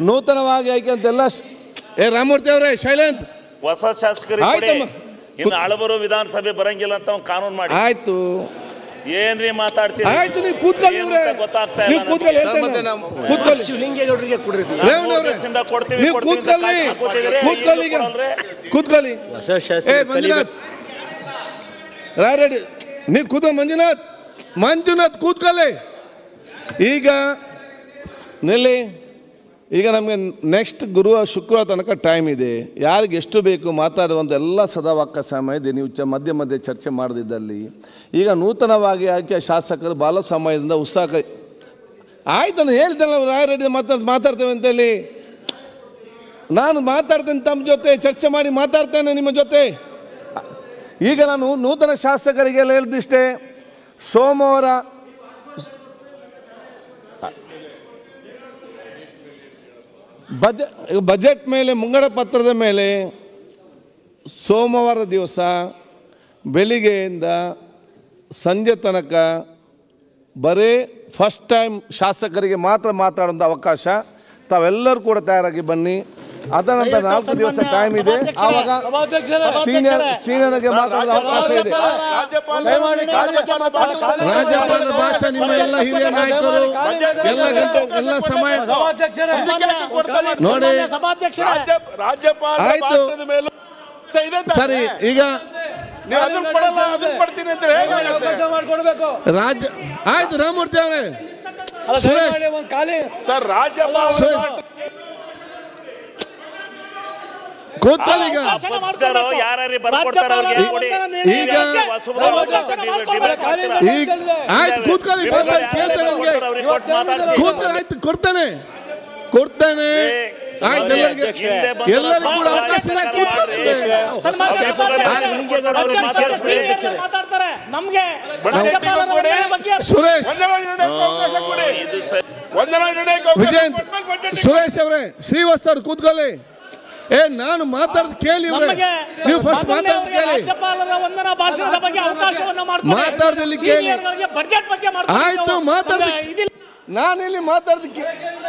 ನೂತನವಾಗಿ ಆಯ್ಕೆ ಅಂತೆಲ್ಲ ಶ- ಏ ರಾಮಮೂರ್ತಿ ಅವರೇ ಶೈಲೇಂತ್ ಹೊಸ ಶಾಸಕರಿಗೆ ಕೊಡಿ ಆಯ್ತಮ್ಮ. ಇನ್ನು ಹಳಬರು ವಿಧಾನಸಭೆ ಬರಂಗಿಲ್ಲ ಅಂತ ಅವ್ನು ಕಾನೂನು ಮಾಡಿ ಆಯ್ತು ಏನ್ರಿ ಮಾತಾಡ್ತೀರಿ ಆಯ್ತು ನೀವು ಕೂತ್ಕೊಳ್ಳಿ ಏನು ಇವ್ರೆ ಅಂತ ಗೊತ್ತಾಗ್ತಾ ಇಲ್ಲ ನೀವು ಕೂತ್ಕೊಳ್ಳಿ ಹೇಳ್ತೇನೆ ಮತ್ತೆ ನಾನು. ನಾವು- ಕೂತ್ಕೊಳ್ಳಿ ಶಿವಲಿಂಗೇಗೌಡರಿಗೆ ಕೊಡ್ರಿ ರೇವಣ್ಣ ಅವರೇ ಮೂವತ್ತರಿಂದ ಕೊಡ್ತೀವಿ, ನೀವು ಕೊಡ್ತೀವಿ ಅಂತ ಕೂತ್ಕೊಳ್ಳಿ ಕಾಯ್ದು ಕೂತಿದ್ದೀರಿ, ಕೂತ್ಕೊಳ್ಳಿ ಈಗ ಈಗ ಕೊಡಲ್ರೆ? ಕೂತ್ಕೊಳ್ಳಿ ಹೊಸ ಏ ಶಾಸಕ ಮಂಜುನಾಥ್ ರಾಯರೆಡ್ಡಿ ನೀವು ಕೂತ ಮಂಜುನಾಥ್ ಮಂಜುನಾಥ್ ಕೂತ್ಕೊಳ್ಳಿ ಈಗ ನಿಲ್ಲಿ ಈಗ ನಮಗೆ ನೆಕ್ಸ್ಟ್ ಗುರುವಾರ ಶುಕ್ರವಾರ ತನಕ ಟೈಮ್ ಇದೆ ಯಾರಿಗೆ ಎಷ್ಟು ಬೇಕು ಮಾತಾಡುವಂಥ ಎಲ್ಲ ಸದಾವಕಾಶ ಸಮಯ ಇದೆ ನೀವು ಚ ಮಧ್ಯೆ ಮಧ್ಯೆ ಚರ್ಚೆ ಮಾಡದಿದ್ದಲ್ಲಿ ಈಗ ನೂತನವಾಗಿ ಆಯ್ಕೆ ಶಾಸಕರು ಭಾಳ ಸಮಯದಿಂದ ಉತ್ಸಾಹ ಆಯ್ತು ನಾನು ಹೇಳ್ತೇನೆ ರಾಯರೆಡ್ಡಿ ಮಾತಾಡ್ ಮಾತಾಡ್ತೇವೆ ಅಂತೇಳಿ ನಾನು ಮಾತಾಡ್ತೇನೆ ತಮ್ಮ ಜೊತೆ ಚರ್ಚೆ ಮಾಡಿ ಮಾತಾಡ್ತೇನೆ ನಿಮ್ಮ ಜೊತೆ ಈಗ ನಾನು ನೂತನ ಶಾಸಕರಿಗೆಲ್ಲ ಹೇಳಿದಿಷ್ಟೇ ಸೋಮವಾರ ಬಜೆ ಬಜೆಟ್ ಮೇಲೆ ಮುಂಗಡ ಪತ್ರದ ಮೇಲೆ ಸೋಮವಾರ ದಿವಸ ಬೆಳಿಗ್ಗೆಯಿಂದ ಸಂಜೆ ತನಕ ಬರೀ ಫಸ್ಟ್ ಟೈಮ್ ಶಾಸಕರಿಗೆ ಮಾತ್ರ ಮಾತಾಡುವಂಥ ಅವಕಾಶ ತಾವೆಲ್ಲರೂ ಕೂಡ ತಯಾರಾಗಿ ಬನ್ನಿ ಅದರ ನಂತರ ನಾಲ್ಕು ದಿವಸ ಟೈಮ್ ಇದೆ ಆವಾಗ ಸೀನಿಯರ್ ಸೀನಿಯರ್ಗೆ ಮಾತಾಡೋದ ಅವಕಾಶ ಇದೆ ರಾಜ್ಯಪಾಲರ ಭಾಷೆ ನಿಮ್ಮ ಎಲ್ಲ ಹಿರಿಯ ನಾಯಕರು ಎಲ್ಲ ಗಂಟೆ ಎಲ್ಲ ಸಮಯ ನೋಡಿ ರಾಜ್ಯಪಾಲ ಆಯ್ತು. ಭಾಷಣದ ಮೇಲೂ ಇದೆ ತಾನೇ? ಸರಿ ಈಗ ನೀವು ಅದನ್ನ ಕೊಡಲ್ಲ ಅದನ್ನ ಕೊಡ್ತೀನಿ ಅಂತ ಹೇಗಾಗುತ್ತೆ ಮಾಡ್ಕೊಡ್ಬೇಕು ಆಯ್ತು ರಾಮಮೂರ್ತಿ ಅವರೇ ಸುರೇಶ್ ಒಂದ್ ಖಾಲಿ ಸರ್ ರಾಜ್ಯಪಾಲ ಸುರೇಶ್ ಕೂತ್ಕೊಳ್ಳಿ ಈಗ ಪಕ್ಷದವರು ಯಾರ್ಯಾರು ಬರ್ಕೊಡ್ತಾರೋ ಅವ್ರಿಗೆ ಕೊಡಿ. ಈಗ ಹೊಸಬ್ರು ಅವಕಾಶ ಡಿಬೇಟ್ ಮಾಡ್ತೀರಾ? ಈಗ ಆಯ್ತು ಕೂತ್ಕೊಳ್ಳಿ ಮಾತಾಡಿ ಕೇಳ್ತೇನೆ ನನಗೆ ಅವ್ರಿಗೆ ಕೊಟ್ಟು ಮಾತಾಡ್ಸಿ. ಕೂತ್ಕೊಳ್ಳಿ ಆಯ್ತು ಕೊಡ್ತೇನೆ ಕೊಡ್ತೇನೆ ಆಯ್ತು ಎಲ್ಲರಿಗೆ ಹಿಂದೆ ಬಂದಲ್ಲ ಎಲ್ಲರಿಗೂ ಕೂಡ ಅವಕಾಶ ಇದೆ ಕೂತ್ಕೊಳ್ಳಿ ಮಾತಾಡ್ತಾರೆ ನಮ್ಗೆ ಸುರೇಶ್ ವಂದನಾ ನಿರ್ಣಯಕ್ಕೆ ಅವಕಾಶ ಕೊಡಿ ಇದು ಸರಿ. ವಂದನಾ ನಿರ್ಣಯಕ್ಕೆ ಅವಕಾಶ ವಿಜಯಂತ್ ಕೊಟ್ಮೇಲೆ budget ಸುರೇಶ್ ಅವರೇ ಶ್ರೀವತ್ಸ ಅವ್ರು ಕೂತ್ಕೊಳ್ಳಿ ಏ ನಾನು ಮಾತಾಡೋದು ಕೇಳಿ ಇವ್ರೆ. ನೀವು ಫಸ್ಟ್ ಮಾತಾಡೋದು ಕೇಳಿ ರಾಜ್ಯಪಾಲರ ವಂದನಾ ಭಾಷಣದ ಬಗ್ಗೆ ಅವಕಾಶವನ್ನ ಮಾತಾಡ್ದಲ್ಲಿ ಕೇಳಿ. ಬಜೆಟ್ ಬಗ್ಗೆ ಮಾಡ್ಕೊಡಿ ಆಯ್ತು ನಾವು. ಮಾತಾಡ್ದು ನಮ್ಗೆ ಇದಿಲ್ಲ. ನಾನಿಲ್ಲಿ ಮಾತಾಡೋದಕ್ಕೆ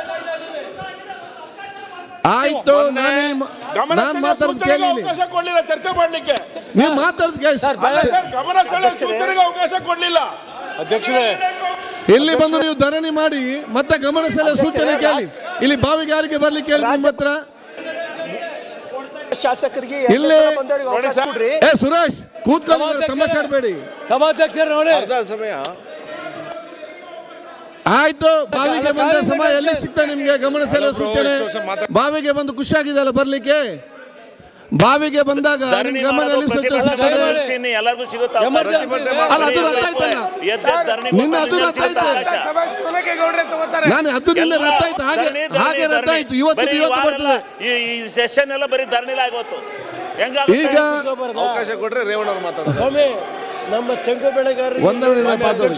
ಆಯ್ತು ನಾನಿಲ್ಲಿ ಮಾ- ಗಮನ ನಾನು ಸೆಳೆಯುವ ಮಾತಾಡೋದು ಸೂಚನೆಗೆ ಕೇಳಿ ಇಲ್ಲಿ. ಅವಕಾಶ ಕೊಡ್ಲಿಲ್ಲ ಚರ್ಚೆ ಮಾಡ್ಲಿಕ್ಕೆ ನೀವು ಮಾತಾಡೋದು ಕೇಳಿ ಅಲ್ಲ ಸರ್ ಗಮನ ಸೆಳೆಯುವ ಸೂಚನೆಗೆ ಅವಕಾಶ ಕೊಡ್ಲಿಲ್ಲ ಅಧ್ಯಕ್ಷರೇ ಇಲ್ಲಿ ಬಂದು ನೀವು ಧರಣಿ ಮಾಡಿ ಮತ್ತೆ ಗಮನ ಸೆಳೆಯುವ ಸೂಚನೆ ಕೇಳಿ ಇಲ್ಲಿ ಬಾವಿಗೆ ಯಾರಿಗೆ ಬರ್ಲಿಕ್ಕೆ ಹೇಳಿ ನಿಮ್ಮ ಹತ್ರ ಶಾಸಕರಿಗೆ ಇಲ್ಲಿ ಬಂದವರಿಗೆ ಅವಕಾಶ ಕೊಡ್ರಿ ಏ ಸುರೇಶ್ ಕೂತ್ಕೊಳ್ಳಿ ತಮಾಷೆ ಆಡ್ಬೇಡಿ ಸಭಾಧ್ಯಕ್ಷರು ನೋಡಿ ಆಯ್ತು ಬಾವಿಗೆ ಬಂದ ಸಮಯ ಎಲ್ಲಿ ಸಿಗ್ತಾ ನಿಮ್ಗೆ ಗಮನ ಸೆಳೆಯುವ ಸೂಚನೆ ಬಾವಿಗೆ ಬಂದು ಖುಷಿಯಾಗಿದೆ ಅಲ್ಲ ಬರ್ಲಿಕ್ಕೆ ಬಾವಿಗೆ ಬಂದಾಗ ನಿಮ್ ಧರಣಿ ಗಮನ ಮಾಡೋದು ಎಲ್ಲಿ ಸೂಚನೆ ಪ್ರತಿಭಟನೆ ಸಿಗ್ತದೆ ಮಾಡ್ತೀನಿ, ಎಲ್ಲರಿಗೂ ಸಿಗುತ್ತೆ ಅವಕಾಶ. ಅಲ್ಲ, ಅದು ರದ್ದ ಆಯ್ತಲ್ಲ? ಎದ್ದು ಧರಣಿ ನಿನ್ನೆ ಅದು ಕೊಟ್ಟು ರದ್ದ ಆಯ್ತು. ಅವಕಾಶ. ನಾನು ಅದು ನಿನ್ನೆ ಎಲ್ಲ ರದ್ದ ಆಯ್ತು ಹಾಗೆ ಧರಣಿ, ಧರಣಿ, ಹಾಗೆ ರದ್ದ ಧರಣಿ. ಆಯ್ತು ಇವತ್ತು ಬರೀ ಇವತ್ತು ವಾರ ಬರ್ತದೆ ಎಲ್ಲ, ಈ ಈ ಸೆಷನ್ ಎಲ್ಲ ಬರೀ ಧರಣಿಲ ಆಗೋತು ಹೆಂಗಾಗುತ್ತೆ ಈಗ ಅವಕಾಶ ಕೊಟ್ರೆ ರೇವಣ್ಣ ಅವ್ರು ಮಾತಾಡ್ತಾರೆ ಸ್ವಾಮಿ ನಮ್ಮ ತೆಂಗು ಬೆಳೆಗಾರರಿಗೆ ಒಂದನೇ ಮಾತಾಡಿ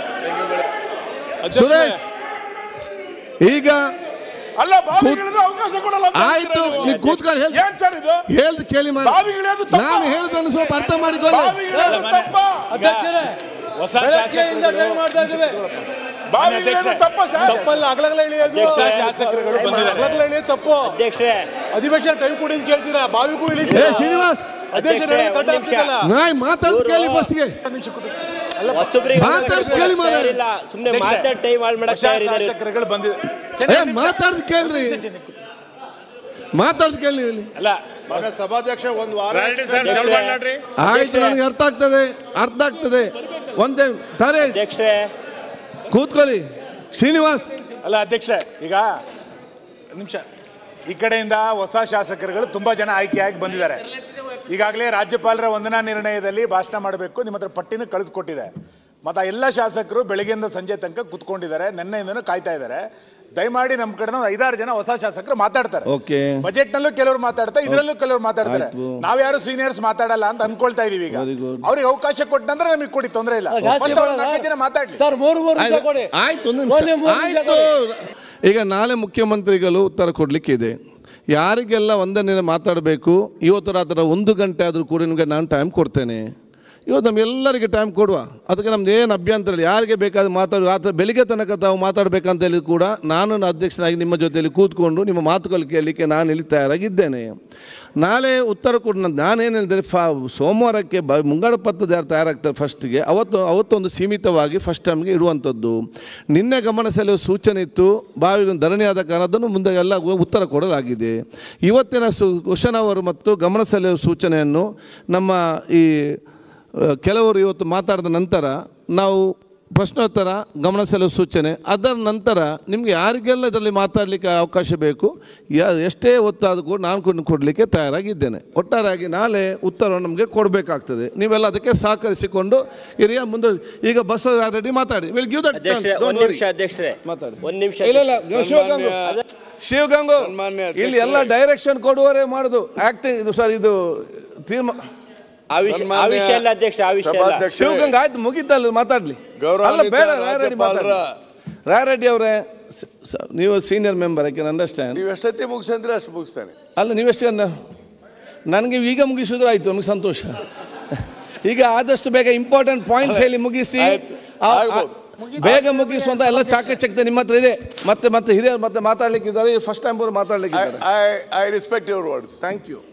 ಸುರೇಶ್ ಈಗ ಅಲ್ಲ ಬಾವಿಗಿಳಿದ್ರೆ ಅವಕಾಶ ಕೊಡಲ್ಲ ಅಂತ ಆಯ್ತು ಹೇಳ್ತೀರಾ ನೀವು ನೀವು? ಕೂತ್ಕೊಂಡು ಹೇಳ್ ಏನ್ ಸರ್ ಇದು ಹೇಳ್ದು ಕೇಳಿ ಮಾಡಿ ಬಾವಿಗಿಳಿಯೋದು ತಪ್ಪಾ? ನಾನು ಹೇಳುದನ್ನು ಸ್ವಲ್ಪ ಅರ್ಥ ಮಾಡಿಕೊಳ್ಳಿ ಬಾವಿಗಿಳಿಯೋದು ತಪ್ಪ ಅಧ್ಯಕ್ಷರೇ ಬೆಳಗ್ಗೆಯಿಂದ ಟ್ರೈ ಮಾಡ್ತಾ ಇದ್ದೀವಿ ಬಾವಿಗಿಳಿಯೋದು ತಪ್ಪ ಸರ್ ತಪ್ಪಲ್ಲ ಅಗಲಗಲ ಇಳಿಯೋದು ಶಾಸಕರುಗಳು ಅಗಲಗಲ ಇಳಿಯೋದು ತಪ್ಪು ಅಧ್ಯಕ್ಷರೇ ಅಧಿವೇಶನ ಟೈಮ್ ಕೊಡಿ ಅಂತ ಕೇಳ್ತೀರಾ ಬಾವಿಗೂ ಏ ಇಳಿತೀರಾ ಶ್ರೀನಿವಾಸ್ ಅಧ್ಯಕ್ಷ ಕಟ್ಟ ಆಗ್ತಿದ್ದಲ್ಲ ನಾಯ್ ಮಾತಾಡ್ ಕೇಳಿ ಫಸ್ಟ್ಗೆ ಹೊಸಬ್ರಿಗೆ ಮಾತಾಡ್ ಕೇಳಿ ಮಾರ್ರೆ. ಇಲ್ಲ ಸುಮ್ಮನೆ ಮಾತಾಡ್ ಟೈಮ್ ಹಾಳು ಮಾಡಕ್ ತಯಾರಿದ್ದಾರೆ ಶಾಸಕರುಗಳು ಬಂದಿದೆ ಏ ಮಾತಾಡ್ದು ಕೇಳ್ರಿ ಮಾತಾಡ್ದು ಕೇಳಿ ಇಲ್ಲಿ ಅಲ್ಲ ಸಭಾಧ್ಯಕ್ಷ ಒಂದು ವಾರ ಆಯ್ತು ನನಗೆ ಅರ್ಥ ಆಗ್ತದೆ ಅರ್ಥ ಆಗ್ತದೆ ಒಂದೇ ತಾರೆ ಅಧ್ಯಕ್ಷರೇ ಕೂತ್ಕೊಳ್ಳಿ ಶ್ರೀನಿವಾಸ್ ಅಲ್ಲ ಅಧ್ಯಕ್ಷ ಈಗ ನಿಮಿಷ ಈ ಕಡೆಯಿಂದ ಹೊಸ ಶಾಸಕರುಗಳು ತುಂಬಾ ಜನ ಆಯ್ಕೆಯಾಗಿ ಬಂದಿದ್ದಾರೆ ಈಗಾಗಲೇ ರಾಜ್ಯಪಾಲರ ವಂದನಾ ನಿರ್ಣಯದಲ್ಲಿ ಭಾಷಣ ಮಾಡಬೇಕು ನಿಮ್ಮ ಹತ್ರ ಪಟ್ಟಿನ ಕಳಿಸ್ಕೊಟ್ಟಿದೆ ಮತ್ತು ಆ ಎಲ್ಲ ಶಾಸಕರು ಬೆಳಗ್ಗೆಯಿಂದ ಸಂಜೆ ತನಕ ಕುತ್ಕೊಂಡಿದ್ದಾರೆ ನಿನ್ನೆಯಿಂದನೂ ಕಾಯ್ತಾ ಇದ್ದಾರೆ ದಯಮಾಡಿ ನಮ್ಮ ಕಡೆ ಒಂದು ಐದಾರು ಜನ ಹೊಸ ಶಾಸಕರು ಮಾತಾಡ್ತಾರೆ ಓಕೆ ಬಜೆಟ್ ನಲ್ಲೂ ಕೆಲವರು ಮಾತಾಡ್ತಾರೆ ಇದರಲ್ಲೂ ಕೆಲವರು ಮಾತಾಡ್ತಾರೆ ಆಯ್ತು. ನಾವ್ಯಾರು ಸೀನಿಯರ್ಸ್ ಮಾತಾಡಲ್ಲ ಅಂತ ಅನ್ಕೊಳ್ತಾ ಇದೀವಿ ಈಗ Very good. ಅವ್ರಿಗೆ ಅವಕಾಶ ಕೊಟ್ಟಂದ್ರೆ ನಮಗೆ ಕೊಡಿ ತೊಂದರೆ ಇಲ್ಲ ಜಾಸ್ತಿ First ಅವ್ರು ಮಾಡೋಣ. ನಾಲ್ಕೈದು ಜನ ಮಾತಾಡ್ಲಿ ಸರ್ ಮೂರು ಮೂರು ನಿಮಿಷ ಕೊಡಿ ಆಯ್ತು ಒಂದು ನಿಮಿಷ ಒಂದೇ ಮೂರು ನಿಮಿಷ ಆಯ್ತು ಈಗ ನಾಳೆ ಮುಖ್ಯಮಂತ್ರಿಗಳು ಉತ್ತರ ಕೊಡ್ಲಿಕ್ಕೆ ಇದೆ ಯಾರಿಗೆಲ್ಲ ಒಂದನೇ ಮಾತಾಡಬೇಕು ಇವತ್ತು ರಾತ್ರಿ ಒಂದು ಗಂಟೆ ಆದರೂ ಕೂಡ ನಿಮಗೆ ನಾನು ಟೈಮ್ ಕೊಡ್ತೇನೆ ಇವತ್ತು ನಮ್ಗೆಲ್ಲರಿಗೆ ಟೈಮ್ ಕೊಡುವ ಅದಕ್ಕೆ ನಮ್ದು ಏನು ಅಭ್ಯಂತರ ಇಲ್ಲ ಯಾರಿಗೆ ಬೇಕಾದ್ರೆ ಮಾತಾಡಿ ರಾತ್ರಿ ಬೆಳಿಗ್ಗೆ ತನಕ ತಾವು ಮಾತಾಡಬೇಕಂತ ಹೇಳಿ ಕೂಡ ನಾನು ನನ್ನ ಅಧ್ಯಕ್ಷನಾಗಿ ನಿಮ್ಮ ಜೊತೆಯಲ್ಲಿ ಕೂತ್ಕೊಂಡು ನಿಮ್ಮ ಮಾತುಗಳು ಕೇಳಲಿಕ್ಕೆ ನಾನು ಇಲ್ಲಿ ತಯಾರಾಗಿದ್ದೇನೆ ನಾಳೆ ಉತ್ತರ ಕೊಡ ನಾನೇನೆಂದರೆ ಫಾ ಸೋಮವಾರಕ್ಕೆ ಬ ಮುಂಗಡ ಪತ್ರದ ಯಾರು ತಯಾರಾಗ್ತಾರೆ ಫಸ್ಟಿಗೆ ಅವತ್ತು ಅವತ್ತೊಂದು ಸೀಮಿತವಾಗಿ ಫಸ್ಟ್ ಟೈಮ್ಗೆ ಇರುವಂಥದ್ದು ನಿನ್ನೆ ಗಮನ ಸೆಳೆಯುವ ಸೂಚನೆ ಇತ್ತು ಬಾವಿಗೆ ಧರಣಿ ಆದ ಕಾರಣ ಅದನ್ನು ಮುಂದೆ ಎಲ್ಲ ಉತ್ತರ ಕೊಡಲಾಗಿದೆ ಇವತ್ತಿನ ಸು ಕ್ವಶನ್ ಅವರು ಮತ್ತು ಗಮನ ಸೆಳೆಯುವ ಸೂಚನೆಯನ್ನು ನಮ್ಮ ಈ ಆ, ಕೆಲವರು ಇವತ್ತು ಮಾತಾಡಿದ ನಂತರ ನಾವು ಪ್ರಶ್ನೋತ್ತರ ಗಮನ ಸೆಳೆಯುವ ಸೂಚನೆ ಅದರ ನಂತರ ನಿಮಗೆ ಯಾರಿಗೆಲ್ಲ ಇದರಲ್ಲಿ ಮಾತಾಡಲಿಕ್ಕೆ ಅವಕಾಶ ಬೇಕು ಯಾ ಎಷ್ಟೇ ಹೊತ್ತಾದರೂ ಕೂಡ ನಾನು ಕೊಂಡು ಕೊಡಲಿಕ್ಕೆ ತಯಾರಾಗಿದ್ದೇನೆ ಒಟ್ಟಾರೆಯಾಗಿ ನಾಳೆ ಉತ್ತರವನ್ನು ನಮಗೆ ಕೊಡಬೇಕಾಗ್ತದೆ ನೀವೆಲ್ಲ ಅದಕ್ಕೆ ಸಹಕರಿಸಿಕೊಂಡು ಹಿರಿಯ ಮುಂದೆ ಈಗ ಬಸ್ ರೆಡಿ ಮಾತಾಡಿ ವಿಲ್ ಗಿವ್ ದಟ್ ಅಧ್ಯಕ್ಷರೇ ಒಂದ್ ನಿಮಿಷ ಅಧ್ಯಕ್ಷರೇ ಮಾತಾಡಿ ಒಂದ್ ನಿಮಿಷ ಇಲ್ಲ ಇಲ್ಲ ಶಿವಗಂಗು ಶಿವಗಂಗು ಸನ್ಮಾನ್ಯ ಇಲ್ಲಿ ಎಲ್ಲ ಡೈರೆಕ್ಷನ್ ಕೊಡುವವರೇ ಮಾಡುದು ಆಕ್ಟಿಂಗ್ ಇದು ಸರ್ ಇದು ತೀರ್ಮಾನ ಆ ವಿಷಯ ಆ ಸನ್ಮಾನ್ಯ ವಿಷಯ ಅಲ್ಲ ಅಧ್ಯಕ್ಷ ಆ ವಿಷಯ ಅಲ್ಲ ಸಭಾಧ್ಯಕ್ಷರೇ, ಶಿವಗಂಗ ಆಯ್ತು ಮುಗಿದ್ದಲ್ಲ ಮಾತಾಡ್ಲಿ ಗೌರವಾನ್ವಿತ ಅಲ್ಲ ಬೇಡ ರಾಯರೆಡ್ಡಿ ರಾಜ್ಯಪಾಲರ- ಮಾತಾಡಿ ರಾಯರೆಡ್ಡಿ ಅವರೇ ಸ- ಸ- ನೀವು senior member I can understand ನೀವು ಎಷ್ಟೊತ್ತಿ ಮುಗಿಸಂದ್ರೆ ಅಷ್ಟು ಮುಗಿಸ್ತಾನೆ ಅಲ್ಲ ನೀವೆಷ್ಟು ಜನ ನನಗೆ ಈಗ ಮುಗಿಸಿದ್ರೆ ಆಯ್ತು ನಮಗೆ ಸಂತೋಷ ಈಗ ಆದಷ್ಟು ಬೇಗ ಇಂಪಾರ್ಟೆಂಟ್ ಪಾಯಿಂಟ್ಸ್ ಹೇಳಿ ಮುಗಿಸಿ ಆಯ್ತು. ಆ- ಆ- ಆಗ್ಬೋದು. ಬೇಗ ಮುಗಿಸುವಂತ ಎಲ್ಲ ಚಾಕಚಕ್ಯತೆ ನಿಮ್ಮ ಹತ್ರ ಇದೆ ಮತ್ತೆ ಮತ್ತೆ ಹಿರಿಯರು ಮತ್ತೆ ಮಾತಾಡ್ಲಿಕ್ಕಿದ್ದಾರೆ ಫಸ್ಟ್ ಟೈಮ್ ಅವರು ಮಾತಾಡ್ಲಿಕ್ಕಿದ್ದಾರೆ I I respect your words thank you